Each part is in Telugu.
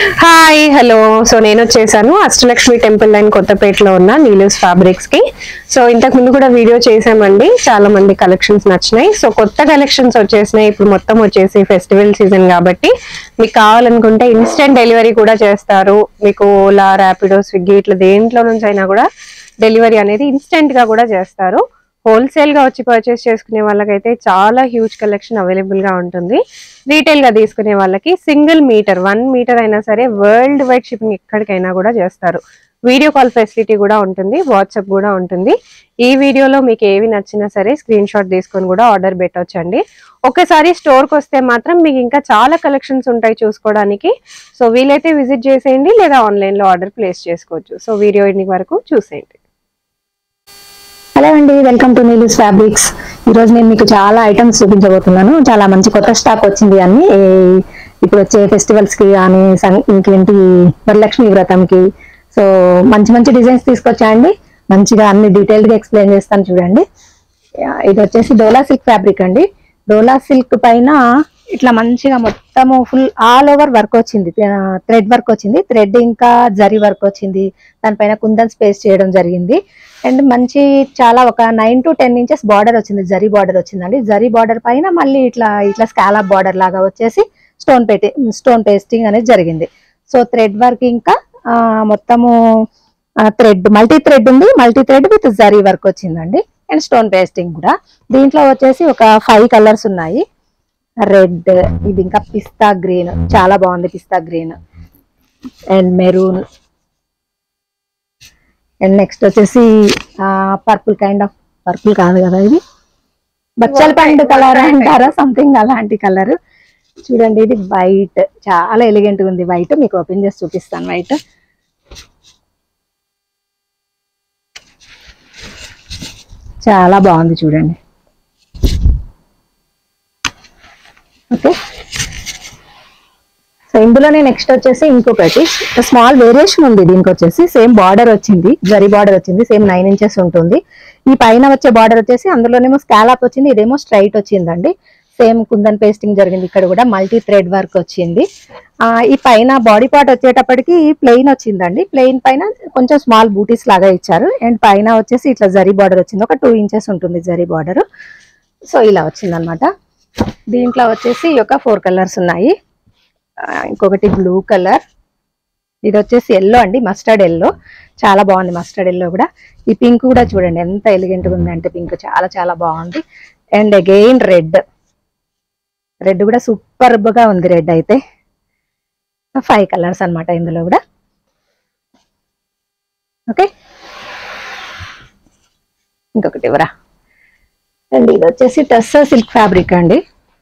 హాయ్ హలో సో నేను వచ్చేసాను అష్టలక్ష్మి టెంపుల్ లైన్ కొత్తపేటలో ఉన్న నీలూస్ ఫ్యాబ్రిక్స్ కి సో ఇంతకు ముందు కూడా వీడియో చేసామండి చాలా మంది కలెక్షన్స్ నచ్చినాయి సో కొత్త కలెక్షన్స్ వచ్చేసినాయి ఇప్పుడు మొత్తం వచ్చేసి ఫెస్టివల్ సీజన్ కాబట్టి మీకు కావాలనుకుంటే ఇన్స్టెంట్ డెలివరీ కూడా చేస్తారు మీకు ఓలా ర్యాపిడో స్విగ్గీ ఇట్లా దేంట్లో నుంచి అయినా కూడా డెలివరీ అనేది ఇన్స్టెంట్ గా కూడా చేస్తారు హోల్సేల్ గా వచ్చి పర్చేస్ చేసుకునే వాళ్ళకైతే చాలా హ్యూజ్ కలెక్షన్ అవైలబుల్ గా ఉంటుంది రీటైల్ గా తీసుకునే వాళ్ళకి సింగిల్ మీటర్ వన్ మీటర్ అయినా సరే వరల్డ్ వైడ్ షిప్పింగ్ ఎక్కడికైనా కూడా చేస్తారు వీడియో కాల్ ఫెసిలిటీ కూడా ఉంటుంది వాట్సాప్ కూడా ఉంటుంది ఈ వీడియోలో మీకు ఏవి నచ్చినా సరే స్క్రీన్ షాట్ తీసుకొని కూడా ఆర్డర్ పెట్టొచ్చండి ఒకసారి స్టోర్కి వస్తే మాత్రం మీకు ఇంకా చాలా కలెక్షన్స్ ఉంటాయి చూసుకోవడానికి సో వీలైతే విజిట్ చేసేయండి లేదా ఆన్లైన్లో ఆర్డర్ ప్లేస్ చేసుకోవచ్చు సో వీడియో ఇన్ని వరకు చూసేయండి హలో అండి వెల్కమ్ టు నీలూస్ ఫ్యాబ్రిక్స్ ఈ రోజు నేను మీకు చాలా ఐటమ్స్ చూపించబోతున్నాను చాలా మంచి కొత్త స్టాక్ వచ్చింది అన్ని ఈ- ఇప్పుడు వచ్చే ఫెస్టివల్స్ కి కానీ సం- ఇంకేంటి వరలక్ష్మి వ్రతంకి సో మంచి మంచి డిజైన్స్ తీసుకొచ్చా అండి మంచిగా అన్ని డీటెయిల్డ్ గా ఎక్స్ప్లెయిన్ చేస్తాను చూడండి యా, ఇది వచ్చేసి డోలా సిల్క్ ఫ్యాబ్రిక్ అండి డోలా సిల్క్ పైన ఇట్లా మంచిగా మొత్తము ఫుల్ ఆల్ ఓవర్ వర్క్ వచ్చింది థ్రెడ్ వర్క్ వచ్చింది థ్రెడ్ ఇంకా జరీ వర్క్ వచ్చింది దానిపైన కుందన్ స్పేస్ చేయడం జరిగింది అండ్ మంచి చాలా ఒక nine to ten inches border వచ్చింది జరీ బార్డర్ వచ్చిందండి జరీ బార్డర్ పైన మళ్ళీ ఇట్లా ఇట్లా స్కాలప్ బార్డర్ లాగా వచ్చేసి స్టోన్ పెట్టి స్టోన్ పేస్టింగ్ అనేది జరిగింది సో థ్రెడ్ వర్క్ ఇంకా ఆ, మొత్తము థ్రెడ్ మల్టీ థ్రెడ్ ఉంది multi thread with zari work వచ్చిందండి అండ్ స్టోన్ పేస్టింగ్ కూడా దీంట్లో వచ్చేసి ఒక ఫైవ్ కలర్స్ ఉన్నాయి రెడ్ ఇది ఇంకా పిస్తా గ్రీన్ చాలా బాగుంది పిస్తా green and maroon and next వచ్చేసి పర్పుల్ కైండ్ ఆఫ్ పర్పుల్ కాదు కదా ఇది బచ్చల పండు కలర్ అంటారా సంథింగ్ అలాంటి కలర్ చూడండి ఇది వైట్ చాలా ఎలిగెంట్ ఉంది వైట్ మీకు ఓపెన్ చేసి చూపిస్తాను వైట్ చాలా బాగుంది చూడండి ఓకే సో ఇందులోనే నెక్స్ట్ వచ్చేసి ఇంకొకటి స్మాల్ వేరియేషన్ ఉంది దీనికి వచ్చేసి సేమ్ బార్డర్ వచ్చింది జరీ బార్డర్ వచ్చింది సేమ్ నైన్ ఇంచెస్ ఉంటుంది ఈ పైన వచ్చే బార్డర్ వచ్చేసి అందులోనేమో స్కాలప్ వచ్చింది ఇదేమో స్ట్రైట్ వచ్చిందండి సేమ్ కుందన్ పేస్టింగ్ జరిగింది ఇక్కడ కూడా మల్టీ థ్రెడ్ వర్క్ వచ్చింది ఆ, ఈ పైన బాడీ పార్ట్ వచ్చేటప్పటికి ప్లెయిన్ వచ్చిందండి ప్లెయిన్ పైన కొంచెం స్మాల్ బూటీస్ లాగా ఇచ్చారు అండ్ పైన వచ్చేసి ఇట్లా జరీ బార్డర్ వచ్చింది ఒక టూ ఇంచెస్ ఉంటుంది జరీ బార్డర్ సో ఇలా వచ్చింది అనమాట దీంట్లో వచ్చేసి ఈ యొక్క ఫోర్ కలర్స్ ఉన్నాయి ఆ, ఇంకొకటి బ్లూ కలర్ ఇది వచ్చేసి ఎల్లో అండి మస్టర్డ్ ఎల్లో చాలా బాగుంది మస్టర్డ్ ఎల్లో కూడా ఈ పింక్ కూడా చూడండి ఎంత ఎలిగెంట్ గా ఉంది అంటే పింక్ చాలా చాలా బాగుంది అండ్ అగైన్ రెడ్ రెడ్ కూడా సూపర్ గా ఉంది రెడ్ అయితే ఫైవ్ కలర్స్ అన్నమాట ఇందులో కూడా ఓకే ఇంకొకటి ఇవ్వరా అండ్ ఇది వచ్చేసి టెస్సా సిల్క్ ఫ్యాబ్రిక్ అండి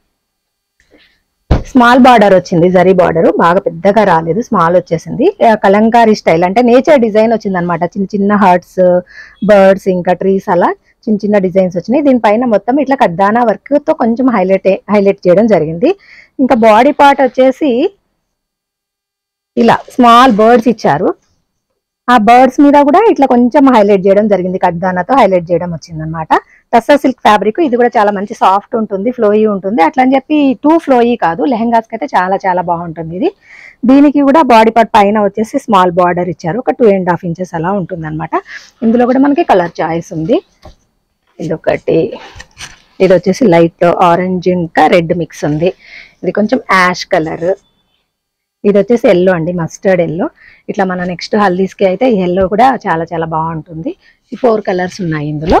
స్మాల్ బార్డర్ వచ్చింది జరీ బార్డర్ బాగా పెద్దగా రాలేదు స్మాల్ వచ్చేసింది ఆ, కలంకారీ స్టైల్ అంటే నేచర్ డిజైన్ వచ్చింది అనమాట చిన్న చిన్న హర్ట్స్ బర్డ్స్ ఇంకా ట్రీస్ అలా చిన్న చిన్న డిజైన్స్ వచ్చినాయి దీనిపైన మొత్తం ఇట్లా కద్దానా వర్క్ తో కొంచెం హైలైట్ హైలైట్ చేయడం జరిగింది ఇంకా బాడీ పార్ట్ వచ్చేసి ఇలా స్మాల్ బర్డ్స్ ఇచ్చారు ఆ బర్డ్స్ మీద కూడా ఇట్లా కొంచెం హైలైట్ చేయడం జరిగింది కడ్దానాతో హైలైట్ చేయడం వచ్చింది అనమాట టస్సా సిల్క్ ఫ్యాబ్రిక్ ఇది కూడా చాలా మంచి సాఫ్ట్ ఉంటుంది ఫ్లోయీ ఉంటుంది అట్లా అని చెప్పి టూ ఫ్లోయీ కాదు లెహంగాస్ కి అయితే చాలా చాలా బాగుంటుంది ఇది దీనికి కూడా బాడీ పార్ట్ పైన వచ్చేసి స్మాల్ బార్డర్ ఇచ్చారు ఒక టూ అండ్ హాఫ్ ఇంచెస్ అలా ఉంటుంది అనమాట ఇందులో కూడా మనకి కలర్ చాయిస్ ఉంది ఇది ఒకటి ఇది వచ్చేసి లైట్ ఆరెంజ్ ఇంకా రెడ్ మిక్స్ ఉంది ఇది కొంచెం యాష్ కలర్ ఇది వచ్చేసి ఎల్లో అండి మస్టర్డ్ ఎల్లో ఇట్లా మన నెక్స్ట్ హల్దీస్కి అయితే ఈ ఎల్లో కూడా చాలా చాలా బాగుంటుంది ఈ ఫోర్ కలర్స్ ఉన్నాయి ఇందులో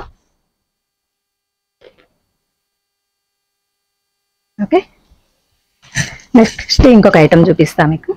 ఓకే నెక్స్ట్ ఇంకొక ఐటమ్ చూపిస్తా మీకు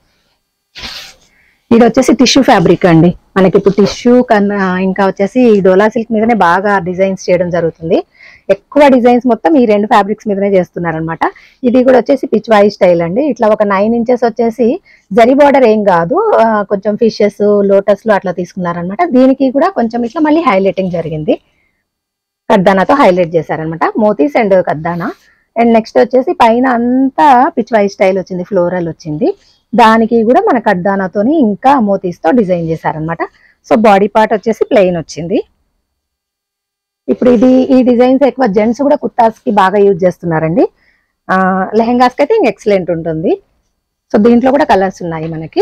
ఇది వచ్చేసి టిష్యూ ఫ్యాబ్రిక్ అండి మనకి ఇప్పుడు టిష్యూ కన్నా ఇంకా వచ్చేసి ఈ డోలా సిల్క్ మీదనే బాగా డిజైన్స్ చేయడం జరుగుతుంది ఎక్కువ డిజైన్స్ మొత్తం ఈ రెండు ఫ్యాబ్రిక్స్ మీదనే చేస్తున్నారనమాట ఇది కూడా వచ్చేసి పిచ్ వాయి స్టైల్ అండి ఇట్లా ఒక నైన్ ఇంచెస్ వచ్చేసి జరీ బార్డర్ ఏం కాదు ఆ, కొంచెం ఫిషెస్ లోటస్ లో అట్లా తీసుకున్నారనమాట దీనికి కూడా కొంచెం ఇట్లా మళ్ళీ హైలైటింగ్ జరిగింది కద్దానాతో హైలైట్ చేశారనమాట మోతీస్ అండ్ కద్దానా అండ్ నెక్స్ట్ వచ్చేసి పైన అంతా పిచ్ వై స్టైల్ వచ్చింది ఫ్లోరల్ వచ్చింది దానికి కూడా మన కడ్దానాతోని ఇంకా మోతీస్తో డిజైన్ చేశారనమాట సో బాడీ పార్ట్ వచ్చేసి ప్లెయిన్ వచ్చింది ఇప్పుడు ఇది ఈ డిజైన్స్ ఎక్కువ జెంట్స్ కూడా కుర్తాస్ కి బాగా యూజ్ చేస్తున్నారండి లెహెంగాస్ కి అయితే ఇంక ఎక్సలెంట్ ఉంటుంది సో దీంట్లో కూడా కలర్స్ ఉన్నాయి మనకి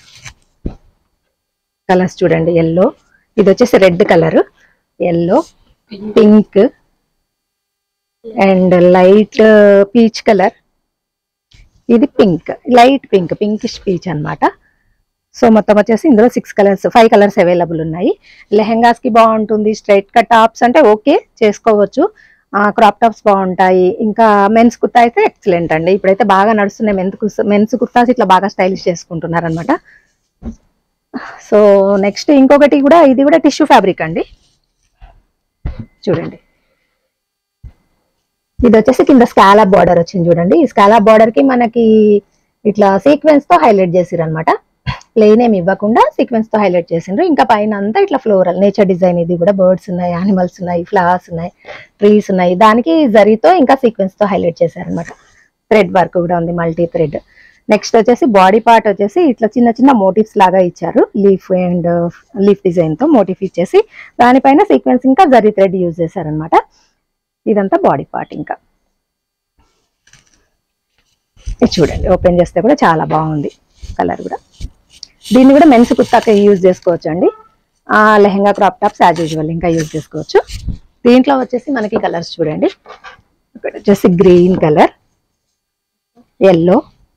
కలర్స్ చూడండి ఎల్లో ఇది వచ్చేసి red colour yellow pink and light peach colour ఇది pink light pink pinkish peach అన్నమాట సో మొత్తం వచ్చేసి ఇందులో six colours five colours available ఉన్నాయి లెహెంగాస్ కి బాగుంటుంది స్ట్రైట్ కట్ టాప్స్ అంటే ఓకే చేసుకోవచ్చు క్రాప్ టాప్స్ బాగుంటాయి ఇంకా మెన్స్ కుర్తా అయితే ఎక్సలెంట్ అండి ఇప్పుడైతే బాగా నడుస్తున్నాయి మెన్స్ మెన్స్ కుర్తాస్ ఇట్లా బాగా స్టైలిష్ చేసుకుంటున్నారు అనమాట సో నెక్స్ట్ ఇంకొకటి కూడా ఇది కూడా టిష్యూ ఫ్యాబ్రిక్ అండి చూడండి ఇది వచ్చేసి కింద స్కాలప్ బార్డర్ వచ్చింది చూడండి ఈ స్కాలప్ బార్డర్ కి మనకి ఇట్లా సీక్వెన్స్ తో హైలైట్ చేసిరు అనమాట ప్లెయిన్ ఏమి ఇవ్వకుండా సీక్వెన్స్ తో హైలైట్ చేసిండ్రు ఇంకా పైన అంతా ఇట్లా ఫ్లోరల్ నేచర్ డిజైన్ ఇది కూడా బర్డ్స్ ఉన్నాయి యానిమల్స్ ఉన్నాయి ఫ్లవర్స్ ఉన్నాయి ట్రీస్ ఉన్నాయి దానికి జరీతో ఇంకా సీక్వెన్స్ తో హైలైట్ చేశారనమాట థ్రెడ్ వర్క్ కూడా ఉంది మల్టీ థ్రెడ్ నెక్స్ట్ వచ్చేసి బాడీ పార్ట్ వచ్చేసి ఇట్లా చిన్న చిన్న మోటివ్స్ లాగా ఇచ్చారు లీఫ్ అండ్ లీఫ్ డిజైన్ తో మోటివ్ ఇచ్చేసి దానిపైన సీక్వెన్స్ ఇంకా జరీ థ్రెడ్ యూజ్ చేశారనమాట ఇదంతా బాడీ పార్ట్ ఇంకా ఇది చూడండి ఓపెన్ చేస్తే కూడా చాలా బాగుంది కలర్ కూడా దీన్ని కూడా మెన్స్ కుర్తాకి యూజ్ చేసుకోవచ్చు అండి ఆ lehenga crop tops as usual ఇంకా యూజ్ చేసుకోవచ్చు దీంట్లో వచ్చేసి మనకి కలర్స్ చూడండి ఇక్కడ వచ్చేసి green colour yellow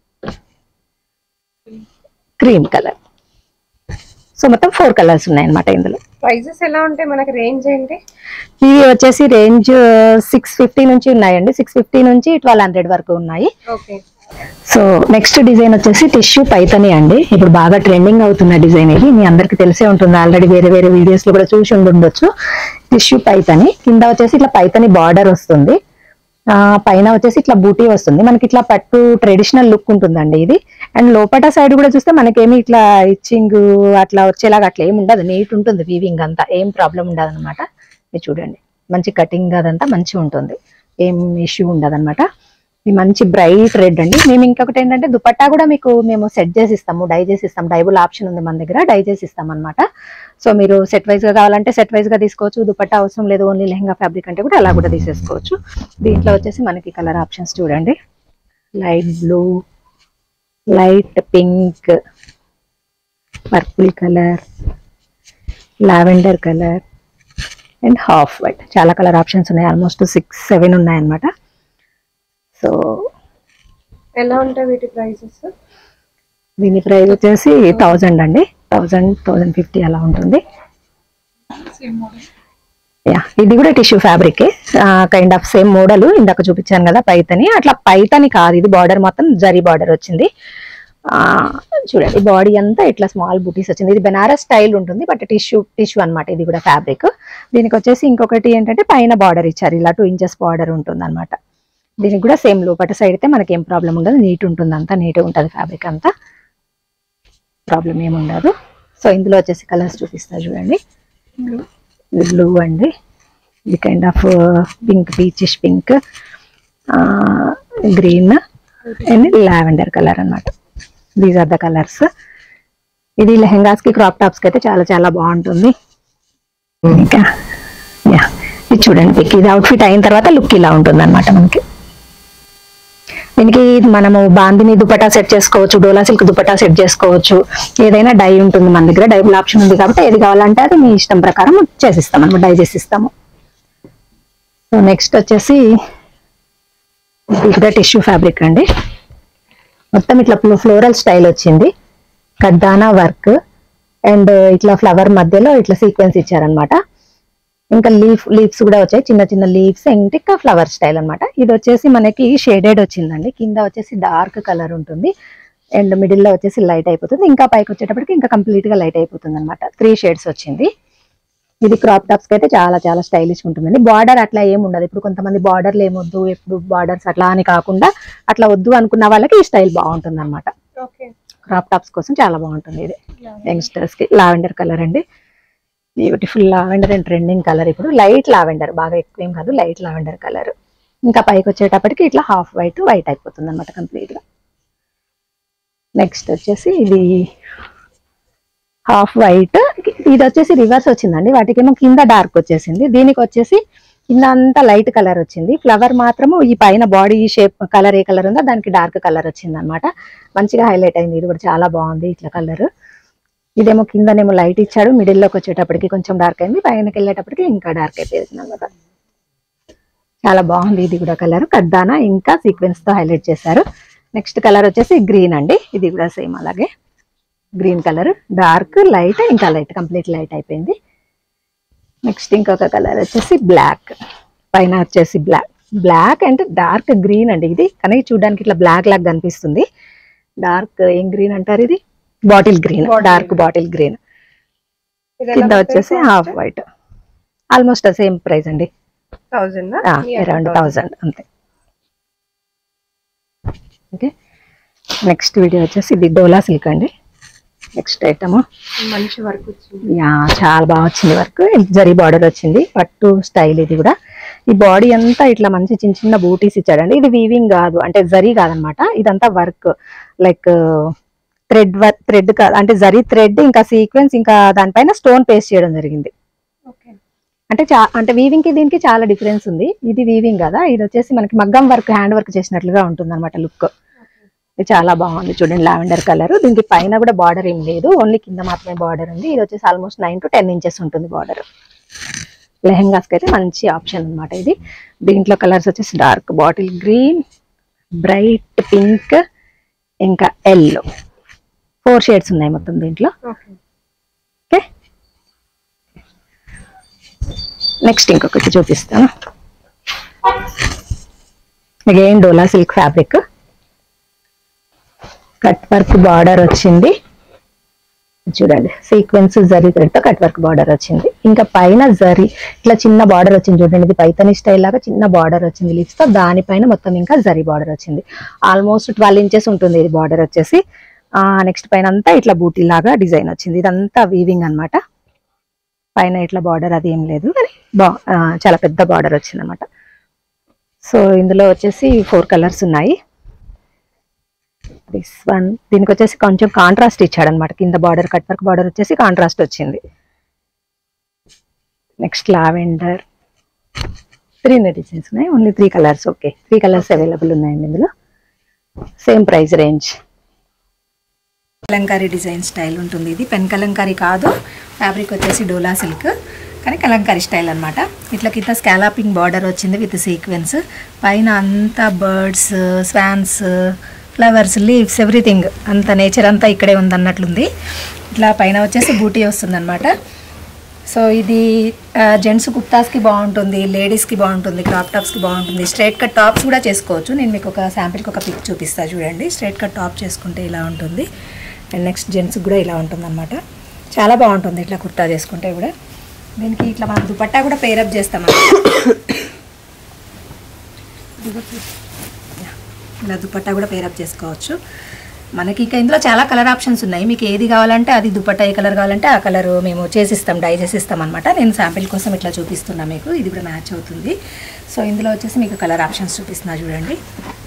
cream colour so మొత్తం ఫోర్ కలర్స్ ఉన్నాయి అనమాట ఇందులో ప్రైజెస్ ఎలా ఉంటాయి మనకి రేంజ్ ఏంటి ఇవి వచ్చేసి రేంజ్ సిక్స్ ఫిఫ్టీ నుంచి ఉన్నాయండి సిక్స్ ఫిఫ్టీ నుంచి ట్వెల్వ్ హండ్రెడ్ వరకు ఉన్నాయి ఓకే సో నెక్స్ట్ డిజైన్ వచ్చేసి టిష్యూ పైతని అండి ఇప్పుడు బాగా ట్రెండింగ్ అవుతున్న డిజైన్ ఇది మీ అందరికి తెలిసే ఉంటుంది ఆల్రెడీ వేరే వేరే వీడియోస్ లో కూడా చూసి ఉండొచ్చు టిష్యూ పైతని కింద వచ్చేసి ఇట్లా పైతని బార్డర్ వస్తుంది ఆ పైన వచ్చేసి ఇట్లా బూటీ వస్తుంది మనకి ఇట్లా పట్టు ట్రెడిషనల్ లుక్ ఉంటుందండి ఇది అండ్ లోపట సైడ్ కూడా చూస్తే మనకేమి ఇట్లా ఇచ్చింగ్ అట్లా వచ్చేలాగా అట్లా ఏమి ఉండదు నీట్ ఉంటుంది వీవింగ్ అంతా ఏం ప్రాబ్లం ఉండదు అనమాట ఇది చూడండి మంచి కటింగ్ అదంతా మంచిగా ఉంటుంది ఏం ఇష్యూ ఉండదు అనమాట ఇది మంచి బ్రైట్ రెడ్ అండి మేము ఇంకొకటి ఏంటంటే దుపట్టా కూడా మీకు మేము సెట్ చేసి ఇస్తాము డై చేసి ఇస్తాం డైబుల్ ఆప్షన్ ఉంది మన దగ్గర డై చేసి ఇస్తాం అనమాట సో మీరు సెట్ వైజ్ గా కావాలంటే సెట్ వైజ్ గా తీసుకోవచ్చు దుపట్టా అవసరం లేదు ఓన్లీ లెహంగా ఫ్యాబ్రిక్ అంటే కూడా అలా కూడా తీసేసుకోవచ్చు దీంట్లో వచ్చేసి మనకి కలర్ ఆప్షన్స్ చూడండి light blue light pink purple colour lavender colour and half white చాలా కలర్ ఆప్షన్స్ ఉన్నాయి ఆల్మోస్ట్ సిక్స్ సెవెన్ ఉన్నాయి అన్నమాట సో ఎలా ఉంటాయి వీటి ప్రైజెస్ దీని ప్రైస్ వచ్చేసి థౌజండ్ అండి థౌజండ్ థౌజండ్ ఫిఫ్టీ అలా ఉంటుంది యా ఇది కూడా tissue fabric kind of same model ఇందాక చూపించాను కదా పైతని అట్లా పైతని కాదు ఇది బార్డర్ మొత్తం జరీ బార్డర్ వచ్చింది ఆ, చూడండి బాడీ అంతా ఇట్లా స్మాల్ బుటీస్ వచ్చింది ఇది బెనారస్ స్టైల్ ఉంటుంది బట్ టిష్యూ టిష్యూ అన్నమాట ఇది కూడా ఫ్యాబ్రిక్ దీనికి వచ్చేసి ఇంకొకటి ఏంటంటే పైన బార్డర్ ఇచ్చారు ఇలా టూ ఇంచెస్ బార్డర్ ఉంటుంది అనమాట దీనికి కూడా సేమ్ లోపల సైడ్ అయితే మనకి ఏం ప్రాబ్లం ఉండదు నీట్ ఉంటుంది అంతా నీట్ ఉంటుంది ఫ్యాబ్రిక్ అంతా ప్రాబ్లం ఏమి ఉండదు సో ఇందులో వచ్చేసి కలర్స్ చూపిస్తా చూడండి ఇది బ్లూ అండి ఇది kind of pink peachish pink green and lavender colour అన్నమాట దీస్ ఆర్ ద కలర్స్ ఇది లెహెంగాస్ కి క్రాప్ టాప్స్ కి అయితే చాలా చాలా బాగుంటుంది ఇంకా యా ఇది చూడండి పిక్ ఇది అవుట్ఫిట్ అయిన తర్వాత లుక్ ఇలా ఉంటుంది అనమాట మనకి దీనికి మనము బాందిని దుపట్టా సెట్ చేసుకోవచ్చు డోలా సిల్క్ దుపట్టా సెట్ చేసుకోవచ్చు ఏదైనా డై ఉంటుంది మన దగ్గర డైబుల్ ఆప్షన్ ఉంది కాబట్టి ఏది కావాలంటే అది మీ ఇష్టం ప్రకారం చేసిస్తాం అనమాట డై చేసిస్తాము సో నెక్స్ట్ వచ్చేసి ఇది కూడా టిష్యూ ఫ్యాబ్రిక్ అండి మొత్తం ఇట్లా ఫ్లోరల్ స్టైల్ వచ్చింది కడ్డానా వర్క్ అండ్ ఇట్లా ఫ్లవర్ మధ్యలో ఇట్లా సీక్వెన్స్ ఇచ్చారనమాట ఇంకా లీఫ్ లీవ్స్ కూడా వచ్చాయి చిన్న చిన్న లీవ్స్ అండ్ ఇంకా ఫ్లవర్ స్టైల్ అన్నమాట ఇది వచ్చేసి మనకి షేడెడ్ వచ్చిందండి కింద వచ్చేసి డార్క్ కలర్ ఉంటుంది అండ్ మిడిల్ లో వచ్చేసి లైట్ అయిపోతుంది ఇంకా పైకి వచ్చేటప్పటికి ఇంకా కంప్లీట్ గా లైట్ అయిపోతుంది అనమాట త్రీ షేడ్స్ వచ్చింది ఇది క్రాప్ టాప్స్ కి అయితే చాలా చాలా స్టైలిష్ ఉంటుందండి బార్డర్ అట్లా ఏమి ఉండదు ఇప్పుడు కొంతమంది బార్డర్లు ఏమొద్దు ఎప్పుడు బార్డర్స్ అట్లా అని కాకుండా అట్లా వద్దు అనుకున్న వాళ్ళకి ఈ స్టైల్ బాగుంటుంది అనమాట ఓకే క్రాప్ టాప్స్ కోసం చాలా బాగుంటుంది ఇది యంగ్స్టర్స్ కి లావెండర్ కలర్ అండి beautiful lavender and trending colour ఇప్పుడు లైట్ లావెండర్ బాగా ఎక్కువ ఏం కాదు లైట్ లావెండర్ కలర్ ఇంకా పైకి వచ్చేటప్పటికి ఇట్లా హాఫ్ వైట్ వైట్ అయిపోతుంది అనమాట కంప్లీట్ గా నెక్స్ట్ వచ్చేసి ఇది హాఫ్ వైట్ ఇది వచ్చేసి రివర్స్ వచ్చిందండి వాటికేమో కింద డార్క్ వచ్చేసింది దీనికి వచ్చేసి కింద అంతా లైట్ కలర్ వచ్చింది ఫ్లవర్ మాత్రము ఈ పైన బాడీ షేప్ కలర్ ఏ కలర్ ఉందో దానికి డార్క్ కలర్ వచ్చింది అనమాట మంచిగా హైలైట్ అయింది ఇది కూడా చాలా బాగుంది ఇట్లా కలర్ ఇదేమో కిందనేమో లైట్ ఇచ్చాడు మిడిల్ లోకి వచ్చేటప్పటికి కొంచెం డార్క్ అయింది పైనకి వెళ్ళేటప్పటికి ఇంకా డార్క్ అయిపోయింది అనమాట చాలా బాగుంది ఇది కూడా కలర్ కడ్దానా ఇంకా సీక్వెన్స్ తో హైలైట్ చేశారు నెక్స్ట్ కలర్ వచ్చేసి గ్రీన్ అండి ఇది కూడా సేమ్ అలాగే గ్రీన్ కలర్ డార్క్ లైట్ ఇంకా లైట్ కంప్లీట్ లైట్ అయిపోయింది నెక్స్ట్ ఇంకొక కలర్ వచ్చేసి బ్లాక్ పైన వచ్చేసి black black and dark green అండి ఇది కానీ చూడడానికి ఇట్లా బ్లాక్ లాగా కనిపిస్తుంది డార్క్ ఏం గ్రీన్ అంటారు ఇది bottle green Bottle dark bottle green కింద వచ్చేసి half white almost same price అండి థౌసండ్ అరౌండ్ థౌజండ్ అంతే ఓకే నెక్స్ట్ వీడియో వచ్చేసి ఇది డోలా సిల్క్ అండి నెక్స్ట్ ఐటమ్ మంచి వర్క్ వచ్చింది యా చాలా బాగా వచ్చింది వర్క్ జరీ బార్డర్ వచ్చింది పట్టు స్టైల్ ఇది కూడా ఈ బాడీ అంతా ఇట్లా మంచి చిన్న చిన్న బూటీస్ ఇచ్చాడండి ఇది వీవింగ్ కాదు అంటే జరీ కాదనమాట ఇదంతా work like thread work thread కాదు అంటే జరీ థ్రెడ్ ఇంకా సీక్వెన్స్ ఇంకా దానిపైన స్టోన్ పేస్ట్ చేయడం జరిగింది ఓకే అంటే చా అంటే వీవింగ్ కి దీనికి చాలా డిఫరెన్స్ ఉంది ఇది వీవింగ్ కదా ఇది వచ్చేసి మనకి మగ్గం వర్క్ హ్యాండ్ వర్క్ చేసినట్లుగా ఉంటుంది అనమాట లుక్ ఇది చాలా బాగుంది చూడండి లావెండర్ కలర్ దీనికి పైన కూడా బార్డర్ ఏం లేదు ఓన్లీ కింద మాత్రమే బార్డర్ ఉంది ఇది వచ్చేసి almost nine to ten inches ఉంటుంది బార్డర్ లెహెంగాస్ కి అయితే మంచి ఆప్షన్ అన్నమాట ఇది దీంట్లో కలర్స్ వచ్చేసి dark bottle green bright pink ఇంకా ఎల్లో ఫోర్ షేడ్స్ ఉన్నాయి మొత్తం దీంట్లో ఓకే ఓకే నెక్స్ట్ ఇంకొకటి చూపిస్తాను again Dola silk fabric cut work border వచ్చింది చూడండి సీక్వెన్స్ జరీ తో కట్ వర్క్ బార్డర్ వచ్చింది ఇంకా పైన జరీ ఇట్లా చిన్న బార్డర్ వచ్చింది చూడండి ఇది పైతని స్టైల్ లాగా చిన్న బార్డర్ వచ్చింది లిప్స్ తో దానిపైన మొత్తం ఇంకా జరీ బార్డర్ వచ్చింది ఆల్మోస్ట్ ట్వెల్వ్ ఇంచెస్ ఉంటుంది ఇది బార్డర్ వచ్చేసి ఆ నెక్స్ట్ పైన అంతా ఇట్లా బూటీ లాగా డిజైన్ వచ్చింది ఇదంతా వీవింగ్ అన్నమాట పైన ఇట్లా బార్డర్ అది ఏం లేదు కానీ బా ఆ, చాలా పెద్ద బార్డర్ వచ్చింది అనమాట సో ఇందులో వచ్చేసి ఫోర్ కలర్స్ ఉన్నాయి దిస్ వన్ దీనికి వచ్చేసి కొంచెం కాంట్రాస్ట్ ఇచ్చాడు అనమాట కింద బార్డర్ కట్ వర్క్ బార్డర్ వచ్చేసి కాంట్రాస్ట్ వచ్చింది నెక్స్ట్ లావెండర్ త్రీ డిజైన్స్ ఉన్నాయి only three colours okay three colours available ఉన్నాయండి ఇందులో same price range Kalamkari design style ఉంటుంది ఇది పెన్ కలంకారీ కాదు ఫ్యాబ్రిక్ వచ్చేసి డోలా సిల్క్ కానీ కలంకారీ స్టైల్ అన్నమాట ఇట్లా కింద స్కాలాపింగ్ బార్డర్ వచ్చింది విత్ సీక్వెన్స్ పైన అంతా birds swans flowers leaves everything అంత నేచర్ అంతా ఇక్కడే ఉందన్నట్లుంది ఇట్లా పైన వచ్చేసి బూటీ వస్తుంది సో ఇది జెంట్స్ కుర్తాస్కి బాగుంటుంది లేడీస్కి బాగుంటుంది క్రాప్ టాప్స్కి బాగుంటుంది స్ట్రైట్ కట్ టాప్స్ కూడా చేసుకోవచ్చు నేను మీకు ఒక శాంపిల్కి ఒక పిక్ చూపిస్తా చూడండి స్ట్రైట్ కట్ టాప్ చేసుకుంటే ఇలా ఉంటుంది అండ్ నెక్స్ట్ జెంట్స్కి కూడా ఇలా ఉంటుంది అనమాట చాలా బాగుంటుంది ఇట్లా కుర్తా చేసుకుంటే కూడా దీనికి ఇట్లా మనం దుపట్టా కూడా పేరప్ చేస్తామన్నమాట ఇలా దుపట్టా కూడా పేరప్ చేసుకోవచ్చు మనకి ఇక ఇందులో చాలా కలర్ ఆప్షన్స్ ఉన్నాయి మీకు ఏది కావాలంటే అది దుపట్టా ఏ కలర్ కావాలంటే ఆ కలర్ మేము చేసిస్తాం డై చేసిస్తాం అనమాట నేను శాంపిల్ కోసం ఇట్లా చూపిస్తున్నా మీకు ఇది కూడా మ్యాచ్ అవుతుంది సో ఇందులో వచ్చేసి మీకు కలర్ ఆప్షన్స్ చూపిస్తున్నా చూడండి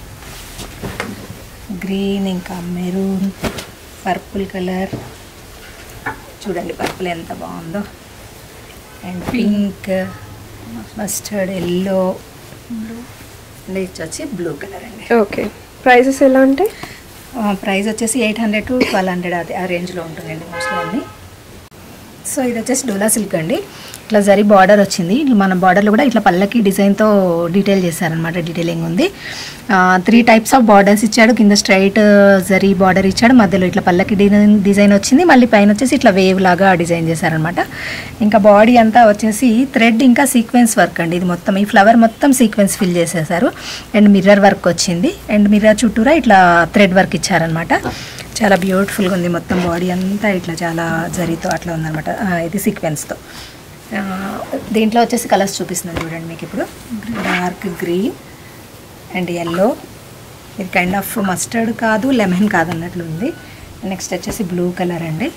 గ్రీన్ ఇంకా మెరూన్ పర్పుల్ కలర్ చూడండి పర్పుల్ ఎంత బాగుందో and pink mustard yellow blue and ఇది వచ్చి బ్లూ కలర్ అండి ఓకే ప్రైసెస్ ఎలా ఉంటాయి ప్రైస్ వచ్చేసి eight hundred to twelve hundred అది ఆ రేంజ్లో ఉంటుందండి మోస్ట్లీ అన్ని సో ఇది వచ్చేసి డోలా సిల్క్ అండి ఇట్లా జరీ బార్డర్ వచ్చింది ఇట్లా మన బార్డర్లో కూడా ఇట్లా పల్లకి డిజైన్తో డీటెయిల్ చేశారనమాట డీటెయిలింగ్ ఉంది త్రీ టైప్స్ ఆఫ్ బార్డర్స్ ఇచ్చాడు కింద స్ట్రైట్ జరీ బార్డర్ ఇచ్చాడు మధ్యలో ఇట్లా పల్లకి డిజైన్ డిజైన్ వచ్చింది మళ్ళీ పైన వచ్చేసి ఇట్లా వేవ్ లాగా డిజైన్ చేశారనమాట ఇంకా బాడీ అంతా వచ్చేసి థ్రెడ్ ఇంకా సీక్వెన్స్ వర్క్ అండి ఇది మొత్తం ఈ ఫ్లవర్ మొత్తం సీక్వెన్స్ ఫిల్ చేసేసారు అండ్ మిర్రర్ వర్క్ వచ్చింది అండ్ మిర్రర్ చుట్టూరా ఇట్లా థ్రెడ్ వర్క్ ఇచ్చారనమాట చాలా బ్యూటిఫుల్గా ఉంది మొత్తం బాడీ అంతా ఇట్లా చాలా జరీతో అట్లా ఉందన్నమాట ఆ, ఇది సీక్వెన్స్తో దీంట్లో వచ్చేసి కలర్స్ చూపిస్తున్నాను చూడండి మీకు ఇప్పుడు డార్క్ గ్రీన్ అండ్ ఎల్లో ఇది కైండ్ ఆఫ్ మస్టర్డ్ కాదు లెమన్ కాదు అన్నట్లు ఉంది నెక్స్ట్ వచ్చేసి బ్లూ కలర్ అండి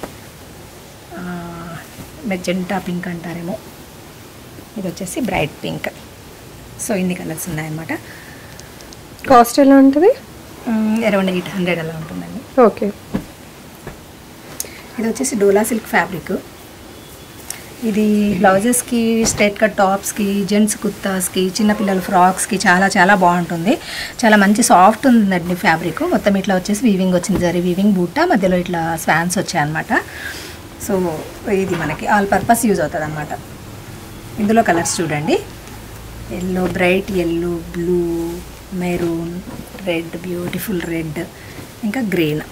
మెజెంటా పింక్ అంటారేమో ఇది వచ్చేసి బ్రైట్ పింక్ సో ఇన్ని కలర్స్ ఉన్నాయన్నమాట కాస్ట్ ఎలా ఉంటుంది అరౌండ్ ఎయిట్ హండ్రెడ్ అలా ఉంటుందండి ఓకే ఇది వచ్చేసి డోలా సిల్క్ ఫ్యాబ్రిక్ ఇది బ్లౌజెస్కి స్ట్రైట్ కట్ టాప్స్కి జెంట్స్ కుర్తాస్కి చిన్నపిల్లల ఫ్రాక్స్కి చాలా చాలా బాగుంటుంది చాలా మంచి సాఫ్ట్ ఉందండి ఫ్యాబ్రిక్ మొత్తం ఇట్లా వచ్చేసి వీవింగ్ వచ్చింది జరి వీవింగ్ బూట మధ్యలో ఇట్లా స్వాన్స్ వచ్చాయి అనమాట సో ఇది మనకి ఆల్ పర్పస్ యూజ్ అవుతుంది అనమాట ఇందులో కలర్స్ చూడండి yellow bright yellow blue maroon red beautiful red ఇంకా గ్రీన్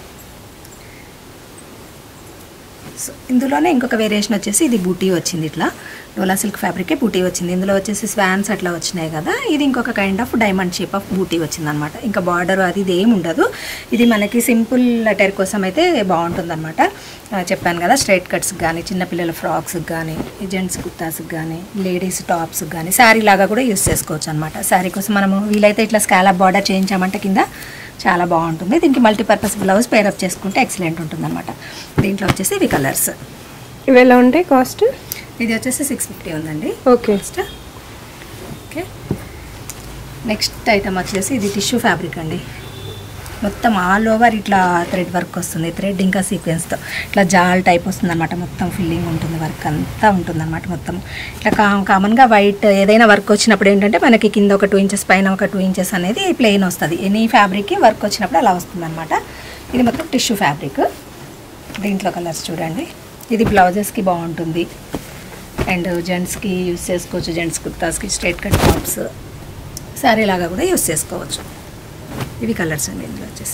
సో ఇందులోనే ఇంకొక వేరియేషన్ వచ్చేసి ఇది బూటీ వచ్చింది ఇట్లా డోలా సిల్క్ ఫ్యాబ్రికే బూటీ వచ్చింది ఇందులో వచ్చేసి స్వాన్స్ అట్లా వచ్చినాయి కదా ఇది ఇంకొక kind of diamond shape of బూటీ వచ్చింది అనమాట ఇంకా బార్డర్ అది ఇది ఏమి ఉండదు ఇది మనకి సింపుల్ అటైర్ కోసం అయితే బాగుంటుంది అనమాట చెప్పాను కదా స్ట్రైట్ కట్స్ కానీ చిన్నపిల్లల ఫ్రాక్స్కి కానీ జెంట్స్ కుర్తాస్కి కానీ లేడీస్ టాప్స్కి కానీ శారీ లాగా కూడా యూస్ చేసుకోవచ్చు అనమాట శారీ కోసం మనము వీలైతే ఇట్లా స్కాలప్ బార్డర్ చేయించామంటే కింద చాలా బాగుంటుంది దీనికి మల్టీపర్పస్ బ్లౌజ్ పేరప్ చేసుకుంటే ఎక్సలెంట్ ఉంటుంది అనమాట దీంట్లో వచ్చేసి ఇవి కలర్స్ ఇవి ఎలా ఉంటాయి కాస్ట్ ఇది వచ్చేసి సిక్స్ ఫిఫ్టీ ఉందండి okay next okay next item వచ్చేసి ఇది టిష్యూ ఫ్యాబ్రిక్ అండి మొత్తం ఆల్ ఓవర్ ఇట్లా థ్రెడ్ వర్క్ వస్తుంది థ్రెడ్ ఇంకా సీక్వెన్స్తో ఇట్లా జాల్ టైప్ వస్తుంది అనమాట మొత్తం ఫిల్లింగ్ ఉంటుంది వర్క్ అంతా ఉంటుంది అనమాట మొత్తం ఇట్లా కా కామన్గా వైట్ ఏదైనా వర్క్ వచ్చినప్పుడు ఏంటంటే మనకి కింద ఒక టూ ఇంచెస్ పైన ఒక టూ ఇంచెస్ అనేది ప్లెయిన్ వస్తుంది ఎనీ ఫ్యాబ్రిక్కి వర్క్ వచ్చినప్పుడు అలా వస్తుంది అనమాట ఇది మొత్తం టిష్యూ ఫ్యాబ్రిక్ దీంట్లో కలర్స్ చూడండి ఇది బ్లౌజెస్కి బాగుంటుంది అండ్ జెంట్స్కి యూస్ చేసుకోవచ్చు జెంట్స్ కుర్తాస్కి స్ట్రైట్ కట్ టాప్స్ శారీ లాగా కూడా యూస్ చేసుకోవచ్చు ఇవి కలర్స్ అండి ఇందులో వచ్చేసి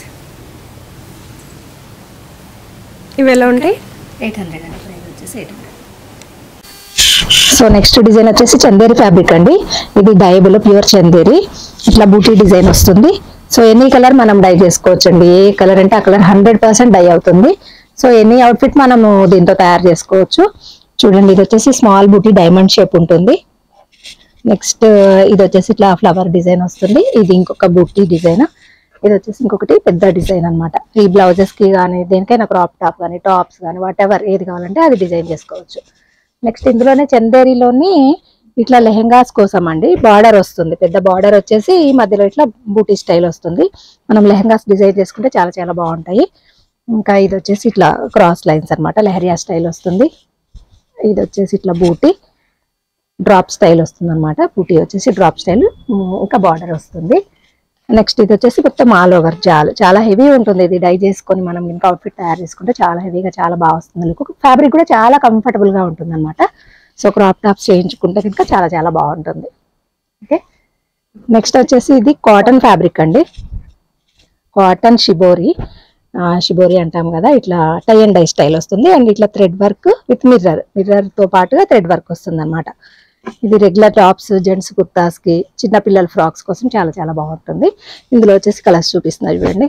ఇవి ఎలా ఉంటాయి ఎయిట్ హండ్రెడ్ అండి ప్రైస్ వచ్చేసి eight hundred so next design వచ్చేసి చందేరి ఫ్యాబ్రిక్ అండి ఇది డైబుల్ ప్యూర్ చందేరి ఇట్లా బూటీ డిజైన్ వస్తుంది సో ఎనీ కలర్ మనం డై చేసుకోవచ్చు అండి ఏ కలర్ అంటే ఆ కలర్ హండ్రెడ్ పర్సెంట్ డై అవుతుంది సో ఎనీ అవుట్ఫిట్ మనము దీంతో తయారు చేసుకోవచ్చు చూడండి ఇది వచ్చేసి స్మాల్ బూటీ డైమండ్ షేప్ ఉంటుంది నెక్స్ట్ ఇది వచ్చేసి ఇట్లా ఫ్లవర్ డిజైన్ వస్తుంది ఇది ఇంకొక బూటీ డిజైన్ ఇది వచ్చేసి ఇంకొకటి పెద్ద డిజైన్ అన్నమాట ఈ బ్లౌజెస్ కి కానీ దేనికైనా క్రాప్ టాప్ కానీ టాప్స్ కానీ వాట్ ఎవర్ ఏది కావాలంటే అది డిజైన్ చేసుకోవచ్చు నెక్స్ట్ ఇందులోనే చందేరిలోని ఇట్లా లెహెంగాస్ కోసం అండి బార్డర్ వస్తుంది పెద్ద బార్డర్ వచ్చేసి ఈ మధ్యలో ఇట్లా బూటీ స్టైల్ వస్తుంది మనం లెహెంగాస్ డిజైన్ చేసుకుంటే చాలా చాలా బాగుంటాయి ఇంకా ఇది వచ్చేసి ఇట్లా క్రాస్ లైన్స్ అన్నమాట లెహరియా స్టైల్ వస్తుంది ఇది వచ్చేసి ఇట్లా బూటీ డ్రాప్ స్టైల్ వస్తుంది అనమాట బూటీ వచ్చేసి డ్రాప్ స్టైల్ ఇంకా బార్డర్ వస్తుంది నెక్స్ట్ ఇది వచ్చేసి మొత్తం ఆల్ ఓవర్ జాల్ చాలా హెవీ ఉంటుంది ఇది డై చేసుకొని మనం ఇంకా అవుట్ఫిట్ తయారు చేసుకుంటే చాలా హెవీగా చాలా బాగా వస్తుంది లుక్ ఫ్యాబ్రిక్ కూడా చాలా కంఫర్టబుల్ గా ఉంటుంది అనమాట సో క్రాప్ టాప్స్ చేయించుకుంటే కనుక చాలా చాలా బాగుంటుంది ఓకే నెక్స్ట్ వచ్చేసి ఇది కాటన్ ఫ్యాబ్రిక్ అండి కాటన్ షిబోరి ఆ, షిబోరి అంటాం కదా ఇట్లా టై అండ్ డై స్టైల్ వస్తుంది అండ్ ఇట్లా thread work with mirror mirror తో పాటుగా థ్రెడ్ వర్క్ వస్తుంది అనమాట ఇది రెగ్యులర్ టాప్స్ జెంట్స్ కుర్తాస్ కి చిన్న పిల్లల ఫ్రాక్స్ కోసం చాలా చాలా బాగుంటుంది ఇందులో వచ్చేసి కలర్స్ చూపిస్తున్నారు చూడండి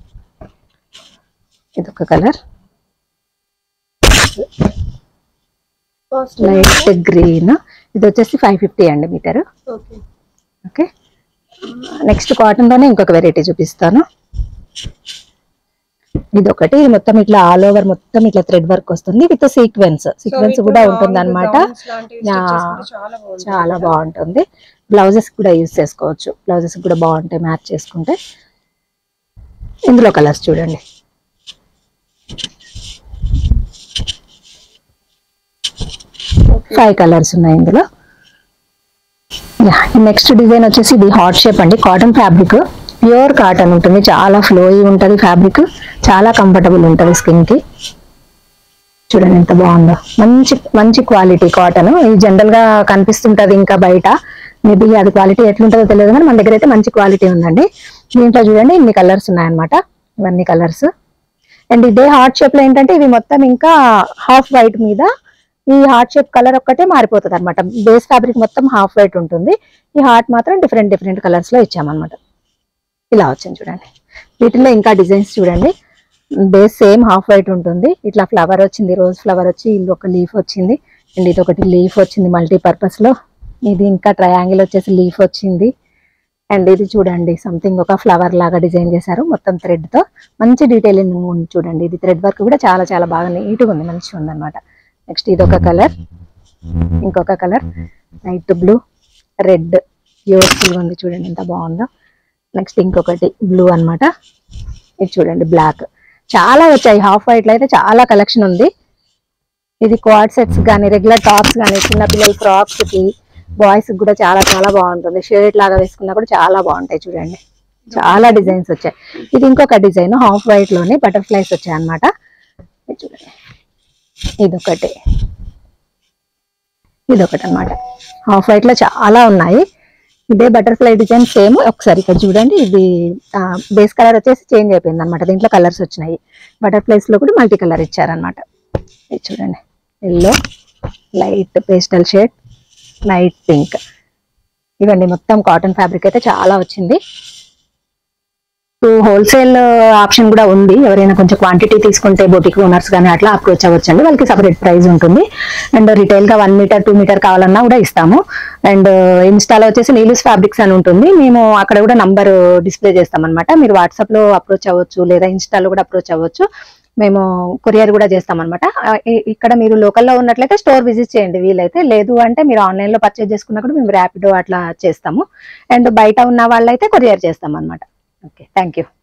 ఇది ఒక కలర్ లైట్ గ్రీన్ ఇది వచ్చేసి ఫైవ్ ఫిఫ్టీ అండి metre okay okay next cotton లోనే ఇంకొక వెరైటీ చూపిస్తాను ఇది ఒకటి ఇది మొత్తం ఇట్లా ఆల్ ఓవర్ మొత్తం ఇట్లా థ్రెడ్ వర్క్ వస్తుంది విత్ సీక్వెన్స్ సీక్వెన్స్ కూడా ఉంటుంది అనమాట చాలా బాగుంటుంది బ్లౌజెస్ కూడా యూస్ చేసుకోవచ్చు బ్లౌజెస్ కూడా బాగుంటాయి మ్యాచ్ చేసుకుంటే ఇందులో కలర్స్ చూడండి ఫైవ్ కలర్స్ ఉన్నాయి ఇందులో నెక్స్ట్ డిజైన్ వచ్చేసి ఇది హాట్ షేప్ అండి కాటన్ ఫ్యాబ్రిక్ ప్యూర్ కాటన్ ఉంటుంది చాలా ఫ్లోయి ఉంటుంది ఫ్యాబ్రిక్ చాలా కంఫర్టబుల్ ఉంటుంది స్కిన్ కి చూడండి ఎంత బాగుందో మంచి మంచి క్వాలిటీ కాటన్ ఇది జనరల్ గా కనిపిస్తుంటది ఇంకా బయట మేబీ అది క్వాలిటీ ఎట్లుంటుందో తెలియదు కానీ మన దగ్గర అయితే మంచి క్వాలిటీ ఉందండి దీంట్లో చూడండి ఇన్ని కలర్స్ ఉన్నాయన్నమాట ఇవన్నీ కలర్స్ అండ్ ఇదే హార్ట్ షేప్ లో ఏంటంటే ఇవి మొత్తం ఇంకా హాఫ్ వైట్ మీద ఈ హార్ట్ షేప్ కలర్ ఒక్కటే మారిపోతుంది అనమాట బేస్ ఫ్యాబ్రిక్ మొత్తం హాఫ్ వైట్ ఉంటుంది ఈ హార్ట్ మాత్రం డిఫరెంట్ డిఫరెంట్ కలర్స్ లో ఇచ్చామన్నమాట ఇలా వచ్చింది చూడండి వీటిలో ఇంకా డిజైన్స్ చూడండి బేస్ సేమ్ హాఫ్ వైట్ ఉంటుంది ఇట్లా ఫ్లవర్ వచ్చింది రోజ్ ఫ్లవర్ వచ్చి ఇది ఒక లీఫ్ వచ్చింది అండ్ ఇది ఒకటి లీఫ్ వచ్చింది మల్టీ పర్పస్ లో ఇది ఇంకా ట్రయాంగిల్ వచ్చేసి లీఫ్ వచ్చింది అండ్ ఇది చూడండి సంథింగ్ ఒక ఫ్లవర్ లాగా డిజైన్ చేశారు మొత్తం థ్రెడ్ తో మంచి డీటెయిలింగ్ ఉంది చూడండి ఇది థ్రెడ్ వర్క్ కూడా చాలా చాలా బాగా నీట్గా ఉంది మంచిగా ఉంది అనమాట నెక్స్ట్ ఇది ఒక కలర్ ఇంకొక colour light blue red useful ఉంది చూడండి ఎంత బాగుందో నెక్స్ట్ ఇంకొకటి బ్లూ అన్నమాట ఇది చూడండి బ్లాక్ చాలా వచ్చాయి హాఫ్ వైట్ లో అయితే చాలా కలెక్షన్ ఉంది ఇది క్వాడ్ సెట్స్ కానీ రెగ్యులర్ టాప్స్ కానీ చిన్న పిల్లల ఫ్రాక్స్ కి బాయ్స్ కూడా చాలా చాలా బాగుంటుంది షర్ట్ లాగా వేసుకున్నా కూడా చాలా బాగుంటాయి చూడండి చాలా డిజైన్స్ వచ్చాయి ఇది ఇంకొక డిజైన్ హాఫ్ వైట్ లోనే బటర్ఫ్లైస్ వచ్చాయి అన్నమాట ఇది చూడండి ఇదొకటి ఇదొకటి అన్నమాట హాఫ్ వైట్ లో చాలా ఉన్నాయి ఇదే బటర్ఫ్లై డిజైన్ సేమ్ ఒకసారి ఇక్కడ చూడండి ఇది బేస్ కలర్ వచ్చేసి చేంజ్ అయిపోయింది అనమాట దీంట్లో కలర్స్ వచ్చినాయి బటర్ఫ్లైస్ లో కూడా మల్టీ కలర్ ఇచ్చారనమాట ఇది చూడండి yellow light pastel shade light pink ఇవండి మొత్తం కాటన్ ఫ్యాబ్రిక్ అయితే చాలా వచ్చింది హోల్సేల్ ఆప్షన్ కూడా ఉంది ఎవరైనా కొంచెం క్వాంటిటీ తీసుకుంటే బొటిక్ ఓనర్స్ కానీ అట్లా అప్రోచ్ అవ్వచ్చు అండి వాళ్ళకి సపరేట్ ప్రైస్ ఉంటుంది అండ్ రిటైల్ గా వన్ మీటర్ టూ మీటర్ కావాలన్నా కూడా ఇస్తాము అండ్ ఇన్స్టాలో వచ్చేసి నీలూస్ ఫ్యాబ్రిక్స్ అని ఉంటుంది మేము అక్కడ కూడా నంబర్ డిస్ప్లే చేస్తాం అనమాట మీరు వాట్సాప్ లో అప్రోచ్ అవ్వచ్చు లేదా ఇన్స్టాలో కూడా అప్రోచ్ అవ్వచ్చు మేము కొరియర్ కూడా చేస్తాం అనమాట ఇక్కడ మీరు లోకల్లో ఉన్నట్లయితే స్టోర్ విజిట్ చేయండి వీలైతే లేదు అంటే మీరు ఆన్లైన్ లో పర్చేజ్ చేసుకున్నా కూడా మేము ర్యాపిడో అట్లా చేస్తాము అండ్ బయట ఉన్న వాళ్ళైతే కొరియర్ చేస్తాం అనమాట ఓకే థ్యాంక్ యూ